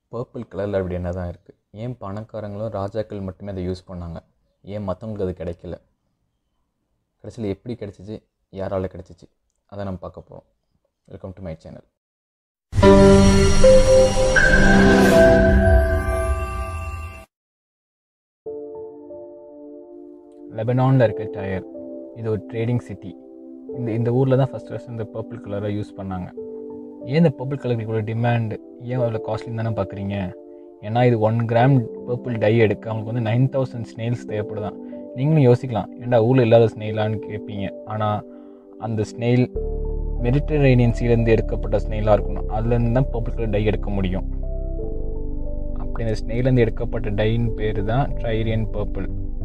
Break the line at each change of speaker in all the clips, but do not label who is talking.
purple கலரில் அப்படி என்ன தான் இருக்குது ஏன் பணக்காரங்களும் ராஜாக்கள் மட்டுமே அதை யூஸ் பண்ணாங்க ஏன் மற்றவங்களுக்கு அது கிடைக்கல கடைசியில் எப்படி கிடச்சிச்சு யாரால் கிடச்சிச்சு அதை நம்ம பார்க்க போகிறோம் வெல்கம் டு மை சேனல் லெபனானில் இருக்க டயர் இது ஒரு ட்ரேடிங் சிட்டி இந்த இந்த ஊரில் தான் ஃபஸ்ட் ஃபஸ்ட் இந்த பர்பிள் கலரை யூஸ் பண்ணாங்க ஏன் இந்த பர்பிள் கலருக்கு இவ்வளோ டிமாண்ட் ஏன் அவ்வளோ காஸ்ட்லின்னு தானே பார்க்குறீங்க ஏன்னா இது ஒன் கிராம் பர்பிள் டை எடுக்க அவங்களுக்கு வந்து நைன் தௌசண்ட் ஸ்னெயில்ஸ் தேவைப்படுதான் நீங்களும் யோசிக்கலாம் ஏன்டா ஊரில் இல்லாத ஸ்னெயிலான்னு கேட்பீங்க ஆனால் அந்த ஸ்னெயில் மெடிட்டரேனியன் சீலேருந்து எடுக்கப்பட்ட ஸ்னெயிலாக இருக்கணும் அதுலேருந்து தான் பர்பிள் கலர் டை எடுக்க முடியும் அப்படி இந்த ஸ்னெயிலேருந்து எடுக்கப்பட்ட டைன்னு பேர் தான் ட்ரைரியன் பர்பிள்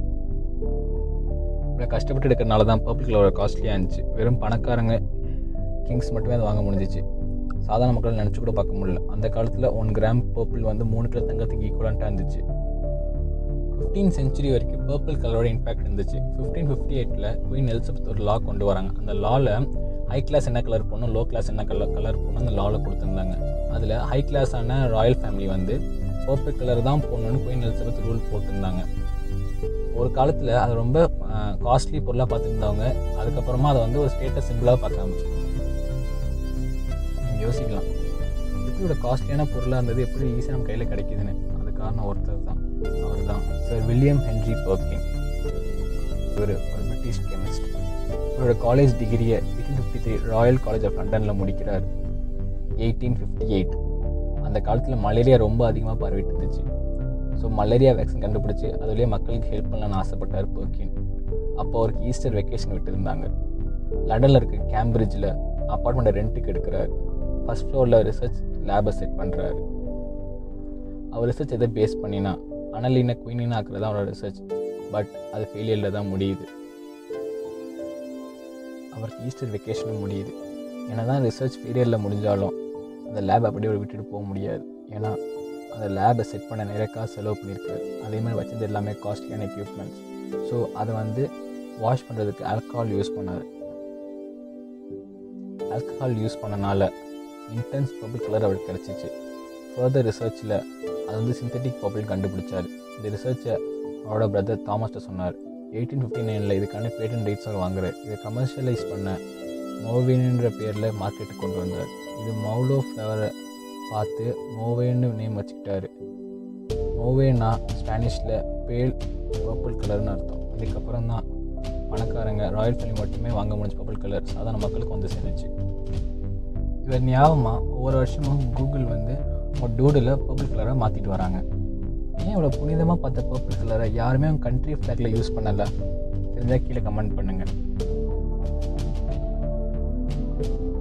இவ்வளோ கஷ்டப்பட்டு எடுக்கிறனால தான் பர்பிள் கலர் காஸ்ட்லியாக இருந்துச்சு வெறும் பணக்காரங்க கிங்ஸ் மட்டுமே அதை வாங்க முடிஞ்சிச்சு சாதாரண மக்கள் நினச்சி கூட பார்க்க முடியல அந்த காலத்தில் ஒன் கிராம் பர்பிள் வந்து மூணு கிலோ தங்கத்துக்கு ஈக்குவலண்ட்டாக இருந்துச்சு ஃபிஃப்டீன் சென்ச்சுரி வரைக்கும் பர்பிள் கலரோட இம்பாக்ட் இருந்துச்சு ஃபிஃப்டீன் ஃபிஃப்டி எயிட்டில் குயின் எலிசபெத் ஒரு லா கொண்டு வராங்க அந்த லாவில் ஹை கிளாஸ் என்ன கலர் போகணும் லோ கிளாஸ் என்ன கலர் கலர் போகணும் அந்த லாவில் கொடுத்துருந்தாங்க அதில் ஹை கிளாஸான ராயல் ஃபேமிலி வந்து பர்பிள் கலர் தான் போடணும்னு குயின் எலிசபெத் ரூல் போட்டிருந்தாங்க ஒரு காலத்தில் அது ரொம்ப காஸ்ட்லி பொருளாக பார்த்துருந்தவங்க அதுக்கப்புறமா அதை வந்து ஒரு ஸ்டேட்டஸ் சிம்பிளாக பார்க்க ஆரம்பிச்சு நீங்கள் யோசிக்கலாம் எப்படி ஒரு காஸ்ட்லியான பொருளாக இருந்தது எப்படி ஈஸியாக நம்ம கையில் கிடைக்குதுன்னு அது காரணம் ஒருத்தர் தான் அவர் தான் சார் வில்லியம் ஹென்ரி பர்கின் இவர் ஒரு பிரிட்டிஷ் கெமிஸ்ட் இவரோட காலேஜ் டிகிரியை eighteen fifty three royal college of லண்டனில் முடிக்கிறார் எயிட்டீன் ஃபிஃப்டி எயிட் அந்த காலத்தில் மலேரியா ரொம்ப அதிகமாக பரவிட்டு இருந்துச்சு ஸோ மலேரியா வேக்சின் கண்டுபிடிச்சி அதுலேயே மக்களுக்கு ஹெல்ப் பண்ணலான்னு ஆசைப்பட்டார் பர்கின் அப்போ அவருக்கு ஈஸ்டர் வெக்கேஷன் விட்டுருந்தாங்க லண்டனில் இருக்க கேம்பிரிட்ஜில் அப்பார்ட்மெண்ட்டை ரெண்ட்டுக்கு எடுக்கிறார் ஃபஸ்ட் ஃப்ளோரில் ரிசர்ச் லேபை செட் பண்ணுறாரு அவர் ரிசர்ச் எதை பேஸ் பண்ணினா அனலின குயினினா ஆக்குறது தான் அவரோட ரிசர்ச் பட் அது ஃபெயிலியரில் தான் முடியுது அவருக்கு ஈஸ்டர் வெக்கேஷனும் முடியுது ஏன்னா தான் ரிசர்ச் ஃபெயிலியரில் முடிஞ்சாலும் அந்த லேப் அப்படியே விட்டுட்டு போக முடியாது ஏன்னா அந்த லேபை செட் பண்ண நிறைய காசு செலவு பண்ணியிருக்காரு அதே மாதிரி வச்சது எல்லாமே காஸ்ட்லியான எக்யூப்மெண்ட்ஸ் ஸோ அதை வந்து வாஷ் பண்ணுறதுக்கு ஆல்கஹால் யூஸ் பண்ணார் ஆல்கஹால் யூஸ் பண்ணனால இன்டென்ஸ் பர்பிள் கலர் அவருக்கு கிடச்சிச்சு ஃபர்தர் ரிசர்ச்சில் அது வந்து சிந்தட்டிக் பர்பிள் கண்டுபிடிச்சார் இந்த ரிசர்ச்சை அவரோட பிரதர் தாமஸ்ட்ட சொன்னார் எயிட்டீன் ஃபிஃப்டி நைனில் இதுக்கான பேட்டன் ரைட்ஸ் அவர் வாங்குறார் இதை கமர்ஷியலைஸ் பண்ண மோவேன்ற பேரில் மார்க்கெட்டுக்கு கொண்டு வந்தார் இது மௌலோ ஃப்ளவரை பார்த்து மோவேன்னு நேம் வச்சுக்கிட்டாரு மோவேனா ஸ்பானிஷில் பேல் பர்பிள் கலர்னு அர்த்தம் இதுக்கப்புறம் தான் பணக்காரங்க ராயல் ஃபேமிலி மட்டுமே வாங்க முடிஞ்ச பர்பிள் கலர் சாதாரண மக்களுக்கு வந்து சேர்ந்துச்சு இவர் ஞாபகமாக ஒவ்வொரு வருஷமும் கூகுள் வந்து அவங்க டூடில் பர்பிள் கலராக மாற்றிட்டு வராங்க ஏன் இவ்வளோ புனிதமாக பார்த்த பர்பிள் கலரை யாருமே அவங்க கண்ட்ரி ஃப்ளாகில் யூஸ் பண்ணலை தெரிஞ்சால் கீழே கமெண்ட் பண்ணுங்கள்